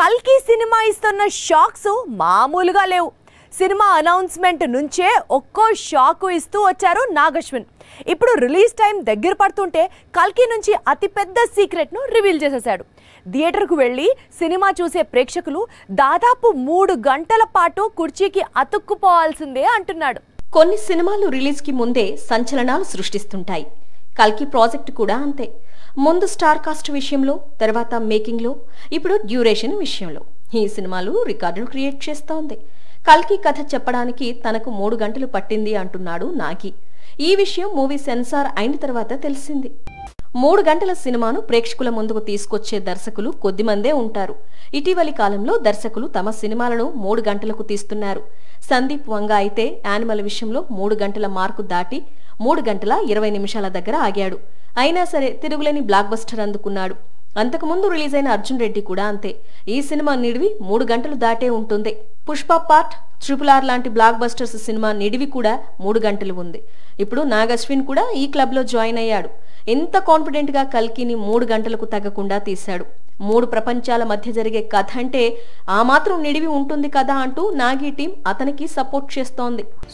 కల్కి సినిమా ఇస్తున్న షాక్స్ మామూలుగా లేవు సినిమా అనౌన్స్మెంట్ నుంచే ఒక్కో షాకు ఇస్తూ వచ్చారు నాగశ్విన్ ఇప్పుడు రిలీజ్ టైం దగ్గర పడుతుంటే కల్కి నుంచి అతిపెద్ద సీక్రెట్ను రివీల్ చేసేశాడు థియేటర్కు వెళ్ళి సినిమా చూసే ప్రేక్షకులు దాదాపు మూడు గంటల పాటు కుర్చీకి అతుక్కుపోవాల్సిందే అంటున్నాడు కొన్ని సినిమాలు రిలీజ్కి ముందే సంచలనాలు సృష్టిస్తుంటాయి కల్కి ప్రాజెక్ట్ కూడా అంతే ముందు స్టార్ కాస్ట్ విషయంలో తర్వాత మేకింగ్లో ఇప్పుడు డ్యూరేషన్ విషయంలో ఈ సినిమాలు రికార్డులు క్రియేట్ చేస్తోంది కల్కి కథ చెప్పడానికి తనకు మూడు గంటలు పట్టింది అంటున్నాడు నాగి ఈ విషయం మూవీ సెన్సార్ అయిన తర్వాత తెలిసింది మూడు గంటల సినిమాను ప్రేక్షకుల ముందుకు తీసుకొచ్చే దర్శకులు కొద్దిమందే ఉంటారు ఇటీవలి కాలంలో దర్శకులు తమ సినిమాలను మూడు గంటలకు తీస్తున్నారు సందీప్ వంగ అయితే యానిమల్ విషయంలో మూడు గంటల మార్కు దాటి మూడు గంటల ఇరవై నిమిషాల దగ్గర ఆగాడు అయినా సరే తిరుగులేని బ్లాక్ బస్టర్ అందుకున్నాడు అంతకుముందు రిలీజ్ అయిన అర్జున్ రెడ్డి కూడా అంతే ఈ సినిమా నిడివి మూడు గంటలు దాటే ఉంటుంది పుష్ప పార్ట్ ట్రిపుల్ ఆర్ లాంటి బ్లాక్ బస్టర్స్ సినిమా నిడివి కూడా మూడు గంటలు ఉంది ఇప్పుడు నాగశ్విన్ కూడా ఈ క్లబ్ లో జాయిన్ అయ్యాడు ఎంత కాన్ఫిడెంట్ గా కల్కిని మూడు గంటలకు తగ్గకుండా తీశాడు మూడు ప్రపంచాల మధ్య జరిగే కథ అంటే ఆ మాత్రం నిడివి ఉంటుంది కదా అంటూ నాగి టీం అతనికి సపోర్ట్ చేస్తోంది